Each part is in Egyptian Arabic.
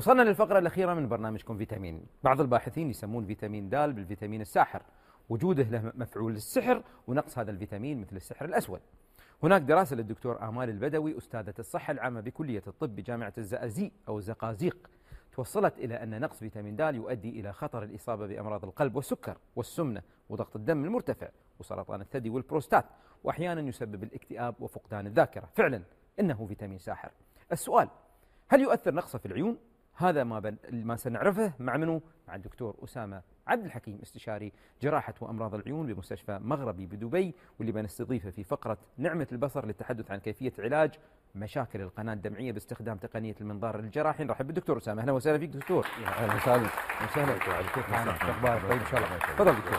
وصلنا للفقرة الأخيرة من برنامجكم فيتامين بعض الباحثين يسمون فيتامين د بالفيتامين الساحر وجوده له مفعول السحر ونقص هذا الفيتامين مثل السحر الأسود هناك دراسة للدكتور آمال البدوي أستاذة الصحة العامة بكلية الطب بجامعة الزقازيق أو الزقازيق توصلت إلى أن نقص فيتامين د يؤدي إلى خطر الإصابة بأمراض القلب والسكر والسمنة وضغط الدم المرتفع وسرطان الثدي والبروستات وأحيانا يسبب الاكتئاب وفقدان الذاكرة فعلا إنه فيتامين ساحر السؤال هل يؤثر نقصه في العيون هذا ما بن... ما سنعرفه مع منو؟ مع الدكتور اسامه عبد الحكيم استشاري جراحه وامراض العيون بمستشفى مغربي بدبي واللي بنستضيفه في فقره نعمه البصر للتحدث عن كيفيه علاج مشاكل القناه الدمعيه باستخدام تقنيه المنظار الجراحي نرحب بالدكتور اسامه اهلا وسهلا فيك دكتور اهلا وسهلا وسهلا كيف حالك اخبارك طيب ان شاء الله تفضل دكتور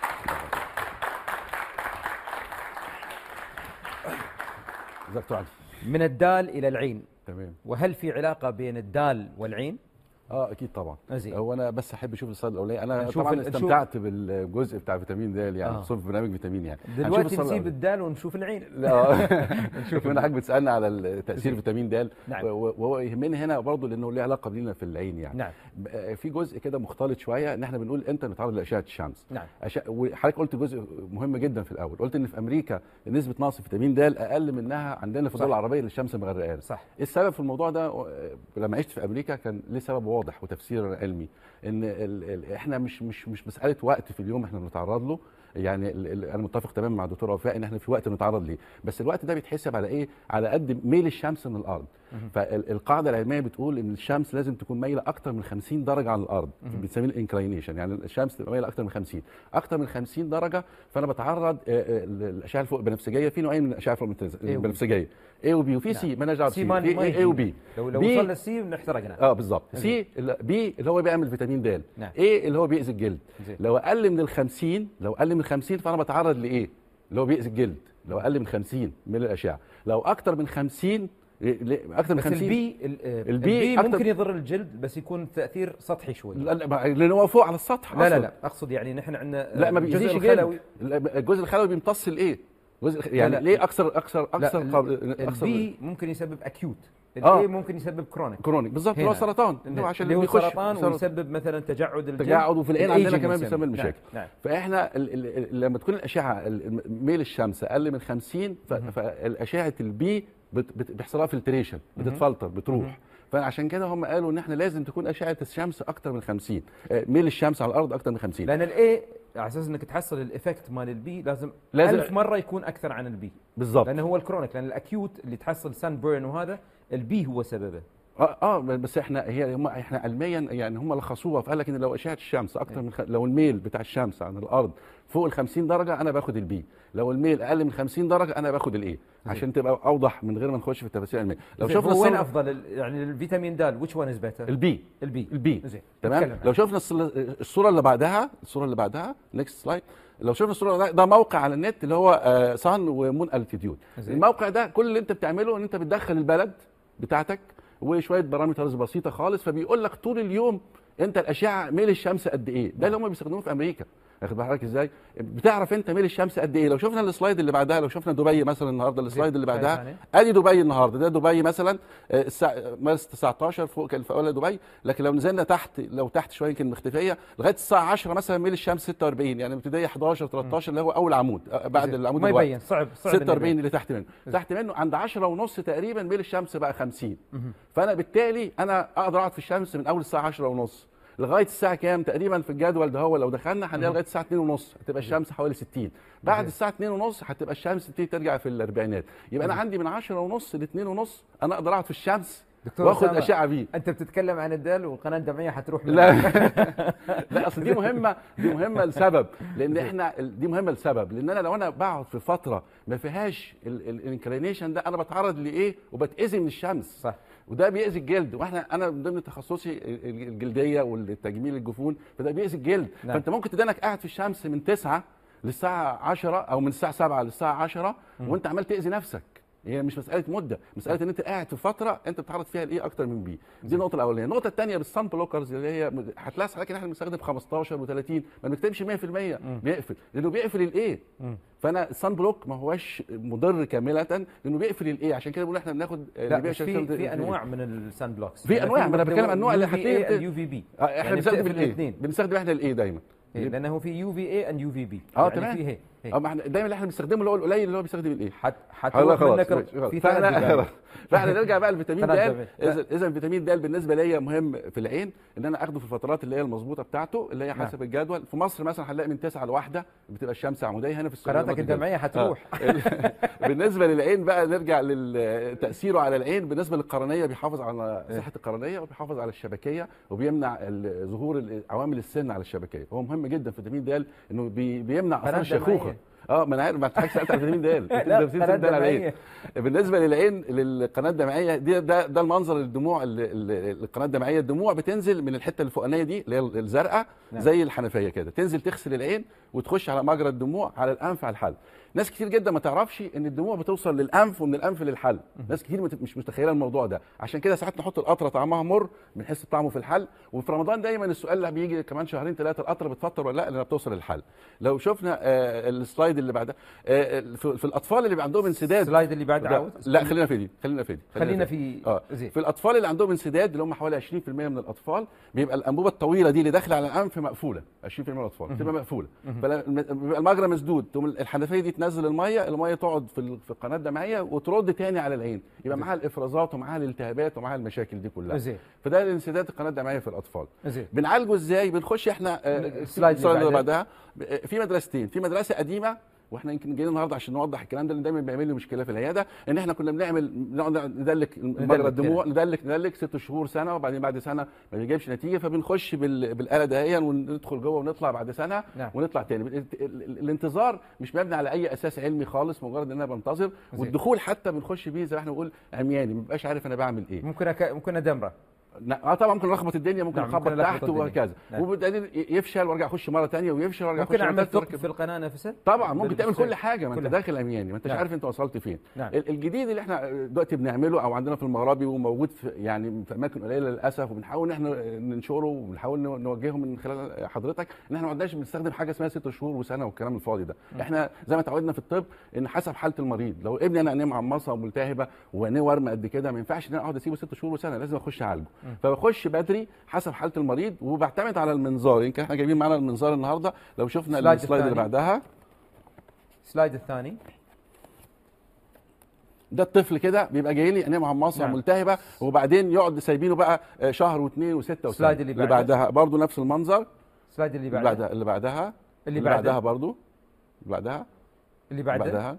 ازيك دكتور علي من الدال الى العين تمام وهل في علاقه بين الدال والعين؟ اه اكيد طبعا زين. هو انا بس احب اشوف السلايد الاولاني انا نشوف طبعا ال- نشوف- استمتعت بالجزء بتاع فيتامين د يعني آه. خصوصا في برنامج فيتامين يعني هنشوف دلوقتي السلايد نسيب الأولاني. الدال ونشوف العين لا نشوف هنا حضرتك بتسالنا على تاثير زين. فيتامين د نعم. وهو يهمني هنا برضه لانه له علاقه بينا في العين يعني نعم آه، في جزء كده مختلط شويه ان احنا بنقول امتى نتعرض لاشعه الشمس نعم أشا... وحضرتك قلت جزء مهم جدا في الاول قلت ان في امريكا نسبه نقص فيتامين د اقل منها عندنا في صح. الدول العربيه اللي الشمس مغرقانا صح ايه السبب في الموضوع ده آه، لما عشت في امريكا كان ليه سبب واضح وتفسير علمي ان ال ال احنا مش مش مش مساله وقت في اليوم احنا بنتعرض له يعني ال ال انا متفق تماما مع الدكتور وفاء ان احنا في وقت بنتعرض ليه بس الوقت ده بيتحسب على ايه على قد ميل الشمس من الارض مهم. فالقاعده العلميه بتقول ان الشمس لازم تكون مايله اكتر من 50 درجه عن الارض مهم. بنسميه الانكلاينيشن يعني الشمس تبقى مايله اكتر من 50 اكتر من 50 درجه فانا بتعرض آه، آه، للاشعه الفوق البنفسجيه في نوعين من الاشعه الفوق البنفسجيه اي وبي وفي نعم. سي مالناش دعوه سي بسي. ما في ما اي يجي. وبي لو لو بي- وصلنا السي بنحترقنا اه بالظبط زين. سي ال- بي اللي هو بيعمل فيتامين د نعم. ايه اللي هو بيأذي الجلد زين. لو اقل من ال 50 لو اقل من 50 فانا بتعرض لايه اللي هو بيأذي الجلد لو اقل من 50 من الاشعه لو اكتر من 50 ل- اكتر من بس 50 البي ال- آه، البي البي أكتر- ممكن يضر الجلد بس يكون تاثير سطحي شوي لا لا ما- لان هو فوق على السطح لا لا أصلاً. لا اقصد يعني نحن عندنا لا ما الجزء بيأذيش الخلوي الجلد لا، الجزء الخلوي بيمتص الايه جزء الخ- يعني لا. ليه اكثر اكثر لا اكثر ال- قابل- اكثر البي ممكن يسبب اكيوت آه. الاي ممكن يسبب كرونيك كرونيك بالظبط اللي هو هنا. سرطان اللي هو عشان اللي هو بيخش سرطان سرطان. ويسبب مثلا تجعد الجلد تجاعد وفي العين عندنا الإيجنج كمان نسميه. بيسبب نعم، مشاكل نعم فاحنا ال ال لما تكون الاشعه ال- ميل الشمس اقل من 50 ف- مهم. فالاشعه البي بت- بت- بيحصل لها فلتريشن مهم. بتتفلتر مهم. بتروح فعشان كده هم قالوا ان احنا لازم تكون اشعه الشمس اكتر من 50 آه، ميل الشمس على الارض اكتر من 50 لان الاي على اساس انك تحصل الايفكت مال البي لازم لازم- ألف مره يكون اكثر عن البي بالظبط لانه هو الكرونيك لان الاكيوت اللي تحصل سان بيرن وهذا البي هو سببه اه اه بس احنا هي هم احنا علميا يعني هم لخصوها فقال لك ان لو اشعه الشمس اكتر من خ... لو الميل بتاع الشمس عن الارض فوق ال 50 درجه انا باخد البي لو الميل اقل من 50 درجه انا باخد الايه عشان تبقى اوضح من غير ما نخش في التفاصيل العلميه لو زين، شفنا هو وين الصورة- افضل ال- يعني الفيتامين د which one is better البي البي البي زين تمام نتكلم لو شفنا الصل- الصوره اللي بعدها الصوره اللي بعدها نيكست سلايد لو شفنا الصوره ده, ده موقع على النت اللي هو آه صن ومون التيتيود زين. الموقع ده كل اللي انت بتعمله ان انت بتدخل البلد بتاعتك وشويه بارامترز بسيطه خالص فبيقول لك طول اليوم انت الاشعه ميل الشمس قد ايه ده اللي هم بيستخدموه في امريكا واخد بال حضرتك ازاي بتعرف انت ميل الشمس قد ايه لو شفنا السلايد اللي بعدها لو شفنا دبي مثلا النهارده السلايد اللي شايف بعدها عليه؟ ادي دبي النهارده ده دبي مثلا آه، الساعه مارس 19 فوق كان في اول دبي لكن لو نزلنا تحت لو تحت شويه يمكن مختفيه لغايه الساعه 10 مثلا ميل الشمس 46 يعني ابتدائي 11 13 اللي هو اول عمود آه، بعد زين. العمود ما الواحد. يبين صعب صعب إنه 46 يبين. اللي تحت منه زين. تحت منه عند 10 ونص تقريبا ميل الشمس بقى 50 مهم. فانا بالتالي انا اقدر اقعد في الشمس من اول الساعه 10 ونص لغايه الساعه كام تقريبا في الجدول ده هو لو دخلنا هنلاقي مهم. لغايه الساعه 2 ونص هتبقى الشمس حوالي 60 بعد زين. الساعه 2 ونص هتبقى الشمس تبتدي ترجع في الاربعينات يبقى انا مهم. عندي من 10 ونص ل 2 ونص انا اقدر اقعد في الشمس دكتور واخد أسامة، اشعه بيه انت بتتكلم عن الدال والقناه الدمعيه حتروح من لا لا اصل دي مهمه دي مهمه لسبب لان احنا دي مهمه لسبب لان انا لو انا بقعد في فتره ما فيهاش الانكلينيشن ده انا بتعرض لايه وبتاذي من الشمس صح وده بيأذي الجلد واحنا انا من ضمن تخصصي الجلديه والتجميل الجفون فده بيأذي الجلد نعم. فانت ممكن تدانك قاعد في الشمس من 9 للساعه 10 او من الساعه 7 للساعه 10 مم. وانت عمال تأذي نفسك هي مش مساله مده مساله ان انت قاعد في فتره انت بتعرض فيها الايه اكتر من بي دي النقطه الاولانيه النقطه الثانيه بالصن بلوكرز اللي هي هتلاحظ حضرتك ان احنا بنستخدم 15 و30 ما بنكتبش 100% بيقفل لانه بيقفل الايه مم. فانا الصن بلوك ما هوش مضر كامله لانه بيقفل الايه عشان كده بنقول احنا بناخد لا اللي بس في في انواع من السان بلوكس في أنواع، ما أنا بتكلم عن النوع اللي هتلاقيه بت- يو في بي آه، احنا يعني بنستخدم بتقفل الايه الاثنين. بنستخدم احنا الايه دايما إيه، لانه في يو في اي اند يو في بي اه تمام. في هي هي اه ما احنا دايما اللي احنا بنستخدمه اللي هو القليل اللي هو بيستخدم الايه حت خلاص حتروح خلاص منك ماشي، خلاص. في فاحنا ثلاث دقائق. فاحنا نرجع بقى للفيتامين ثلاث د دقائق. اذا اذا الفيتامين د بالنسبه ليا مهم في العين ان انا اخده في الفترات اللي هي المظبوطه بتاعته اللي هي حسب الجدول في مصر مثلا هنلاقي من 9 لواحده بتبقى الشمس عموديه هنا في السعوديه قناتك برضه كده. الدمعيه حتروح آه. بالنسبه للعين بقى نرجع لتاثيره على العين بالنسبه للقرنيه بيحافظ على صحه القرنيه وبيحافظ على الشبكيه وبيمنع ال- ظهور ال- عوامل السن على الشبكيه هو مهم جدا فيتامين د انه بي بيمنع اثار قناة الشيخوخه دمعية. اه ما انا عارف ما حضرتك سالت على فيتامين د لا قناه د على العين دمعيه بالنسبه للعين للقناه الدمعيه دي ده ده المنظر الدموع ال- ال- القناه الدمعيه الدموع بتنزل من الحته الفوقانيه دي اللي هي الزرقاء نعم. زي الحنفيه كده تنزل تغسل العين وتخش على مجرى الدموع على الانف على الحلق ناس كتير جدا ما تعرفش ان الدموع بتوصل للانف ومن الانف للحلق ناس كتير مت- مش متخيله الموضوع ده عشان كده ساعات نحط القطره طعمها مر بنحس بطعمه في الحلق وفي رمضان دايما السؤال اللي بيجي كمان شهرين ثلاثه القطره بتفطر ولا لا لانها بتوصل للحلق لو شفنا آه السلايد اللي بعدها آه في في الاطفال اللي بيبقى عندهم انسداد السلايد اللي بعد لا, عاوز لا خلينا في دي خلينا في دي خلينا في اه زين في الاطفال اللي عندهم انسداد اللي هم حوالي 20% من الاطفال بيبقى الانبوبه الطويله دي اللي داخله على الانف مقفوله 20% من الاطفال بتبقى مقفوله فبيبقى المجرى مسدود تقوم الحنفيه دي تنزل الميه الميه تقعد في ال- في القناه الدمعيه وترد تاني على العين يبقى معاها الافرازات ومعاها الالتهابات ومعاها المشاكل دي كلها زين فده الانسداد القناه الدمعيه في الاطفال زين بنعالجه ازاي بنخش احنا آه، السلايد اللي اللي بعدها. بعدها آه، في مدرستين في مدرسه قديمه واحنا يمكن جايين النهارده عشان نوضح الكلام ده اللي دايما بيعمل لي مشكله في العياده ان احنا كنا بنعمل نقعد ندلك مجرى الدموع ندلك ندلك ست شهور سنه وبعدين بعد سنه ما بيجيبش نتيجه فبنخش بال- بالاله دهيا وندخل جوه ونطلع بعد سنه نعم. ونطلع تاني ال- ال- ال- الانتظار مش مبني على اي اساس علمي خالص مجرد ان انا بنتظر زين. والدخول حتى بنخش بيه زي ما احنا بنقول عمياني ما ببقاش عارف انا بعمل ايه ممكن أك... ممكن ادمره لا اه طبعا ممكن نلخبط الدنيا ممكن نعم، نخبط ممكن نلخبط تحت الدنيا. وهكذا نعم. وبعدين يفشل وارجع اخش مره ثانيه ويفشل وارجع ممكن اخش مرة اعمل تالتة ثقب في القناه نفسها طبعا ممكن تعمل بالفستان. كل حاجه ما انت كل داخل عمياني ما انتش نعم. عارف انت وصلت فين نعم. ال- الجديد اللي احنا دلوقتي بنعمله او عندنا في المغربي وموجود في يعني في اماكن قليله للاسف وبنحاول ان احنا ننشره وبنحاول نو- نوجهه من خلال حضرتك ان احنا ما عدناش بنستخدم حاجه اسمها ست شهور وسنه والكلام الفاضي ده احنا زي ما اتعودنا في الطب ان حسب حاله المريض لو ابني انا عينيه معمصه وملتهبه وعينيه ورمه قد كده ما ينفعش ان انا اقعد اسيبه ست شهور وسنه لازم اخش اعالجه فبخش بدري حسب حاله المريض وبعتمد على المنظار يمكن احنا جايبين معانا المنظار النهارده لو شفنا السلايد السلايد اللي الثاني. بعدها السلايد الثاني ده الطفل كده بيبقى جاي لي عينيه معمصه نعم. ملتهبه وبعدين يقعد سايبينه بقى آه، شهر واثنين وسته وسنه السلايد اللي اللي بعده. بعدها برضه نفس المنظر السلايد اللي اللي بعده بعدها اللي بعدها اللي اللي بعده بعدها برضه اللي بعدها اللي بعده بعدها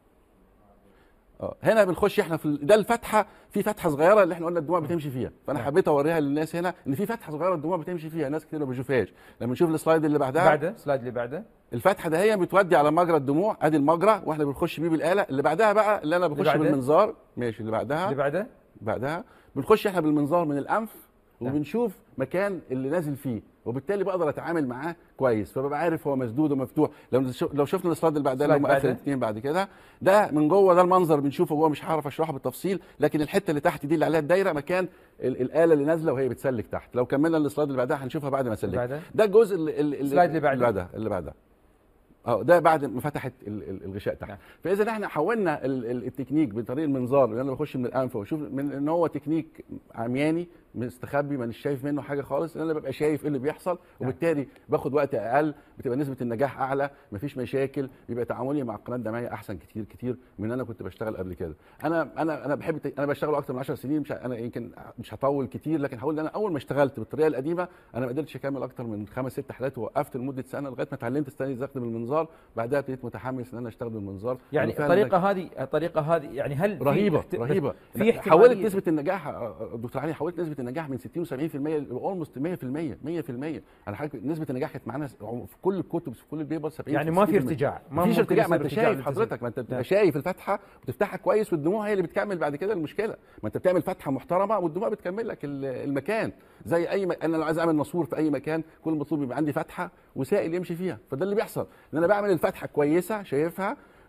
اه هنا بنخش احنا في ال- ده الفتحه في فتحه صغيره اللي احنا قلنا الدموع بتمشي فيها فانا نعم. حبيت اوريها للناس هنا ان في فتحه صغيره الدموع بتمشي فيها ناس كتير ما بيشوفهاش لما نشوف السلايد اللي بعدها بعده السلايد اللي بعده الفتحه ده هي بتودي على مجرى الدموع ادي المجرى واحنا بنخش بيه بالاله اللي بعدها بقى اللي انا بخش بعدها؟ بالمنظار ماشي اللي بعدها اللي بعده بعدها بنخش احنا بالمنظار من الانف نعم. وبنشوف مكان اللي نازل فيه وبالتالي بقدر اتعامل معاه كويس فببقى عارف هو مسدود ومفتوح لو لو شفنا السلايد اللي بعدها اللي هم السلايد اخر بعدها؟ اثنين بعد كده ده من جوه ده المنظر بنشوفه جوه مش هعرف اشرحه بالتفصيل لكن الحته اللي تحت دي اللي عليها الدايره مكان ال- الاله اللي نازله وهي بتسلك تحت لو كملنا السلايد اللي بعدها هنشوفها بعد ما اللي اسلك بعده ده الجزء اللي اللي السلايد اللي بعده. اللي بعدها اللي بعدها اه ده بعد ما فتحت ال- ال- الغشاء تحت نعم. فاذا احنا حولنا ال- ال- التكنيك بطريق المنظار اللي انا بخش من الانف واشوف من ان هو تكنيك عمياني مستخبي مانيش شايف منه حاجه خالص ان انا ببقى شايف ايه اللي بيحصل وبالتالي باخد وقت اقل بتبقى نسبه النجاح اعلى مفيش مشاكل بيبقى تعاملي مع القناه الدمعيه احسن كتير كتير من انا كنت بشتغل قبل كده انا انا انا بحب الت- انا بشتغل اكتر من 10 سنين مش ه- انا يمكن مش هطول كتير لكن هقول ان انا اول ما اشتغلت بالطريقه القديمه انا ما قدرتش اكمل اكتر من خمس ست حالات ووقفت لمده سنه لغايه ما اتعلمت استني استخدم المنظار بعدها ابتديت متحمس ان انا اشتغل بالمنظار يعني وفعلاً الطريقه هذه الطريقه هذه يعني هل في رهيبه احت- رهيبه في حولت احتماليه نسبه النجاح آه، دكتور علي حولت نسبه النجاح من 60 و70% اولموست 100% 100% انا حضرتك نسبه النجاح كانت معانا س- في كل الكتب في كل البيبر 70 يعني ما في 60%. ارتجاع ما فيش ممكن ارتجاع ما يصير انت ارتجاع شايف للتسليم. حضرتك ما انت بتبقى نعم. شايف الفتحه وتفتحها كويس والدموع هي اللي بتكمل بعد كده المشكله ما انت بتعمل فتحه محترمه والدموع بتكمل لك ال- المكان زي اي م... انا لو عايز اعمل ناسور في اي مكان كل المطلوب يبقى عندي فتحه وسائل يمشي فيها فده اللي بيحصل ان انا بعمل الفتحه كويسه شايفها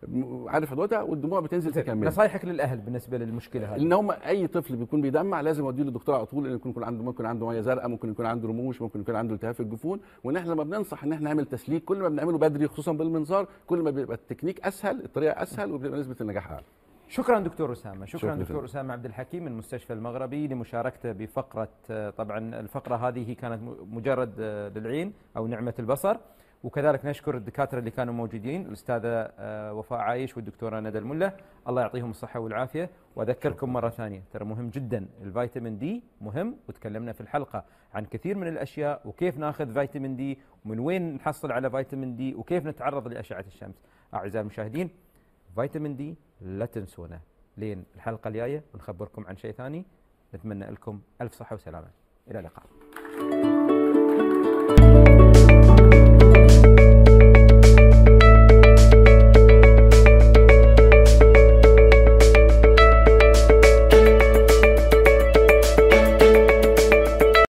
م- عارف حدوتها والدموع بتنزل تكمل نصايحك للاهل بالنسبه للمشكله هذه ان هم اي طفل بيكون بيدمع لازم اوديه للدكتور على طول لان يكون يكون عنده ممكن عنده ميه زرقاء ممكن يكون عنده رموش ممكن يكون عنده التهاب في الجفون وان احنا لما بننصح ان احنا نعمل تسليك كل ما بنعمله بدري خصوصا بالمنظار كل ما بيبقى التكنيك اسهل الطريقه اسهل وبتبقى نسبه النجاح اعلى شكرا دكتور اسامه شكرا, شكراً. دكتور اسامه عبد الحكيم من المستشفى المغربي لمشاركته بفقره آه، طبعا الفقره هذه كانت م- مجرد آه، للعين او نعمه البصر وكذلك نشكر الدكاتره اللي كانوا موجودين الاستاذه آه، وفاء عايش والدكتوره ندى المله الله يعطيهم الصحه والعافيه واذكركم مره ثانيه ترى مهم جدا الفيتامين دي مهم وتكلمنا في الحلقه عن كثير من الاشياء وكيف ناخذ فيتامين دي ومن وين نحصل على فيتامين دي وكيف نتعرض لاشعه الشمس اعزائي المشاهدين فيتامين دي لا تنسونه لين الحلقه الجايه ونخبركم عن شيء ثاني نتمنى لكم الف صحه وسلامه الى اللقاء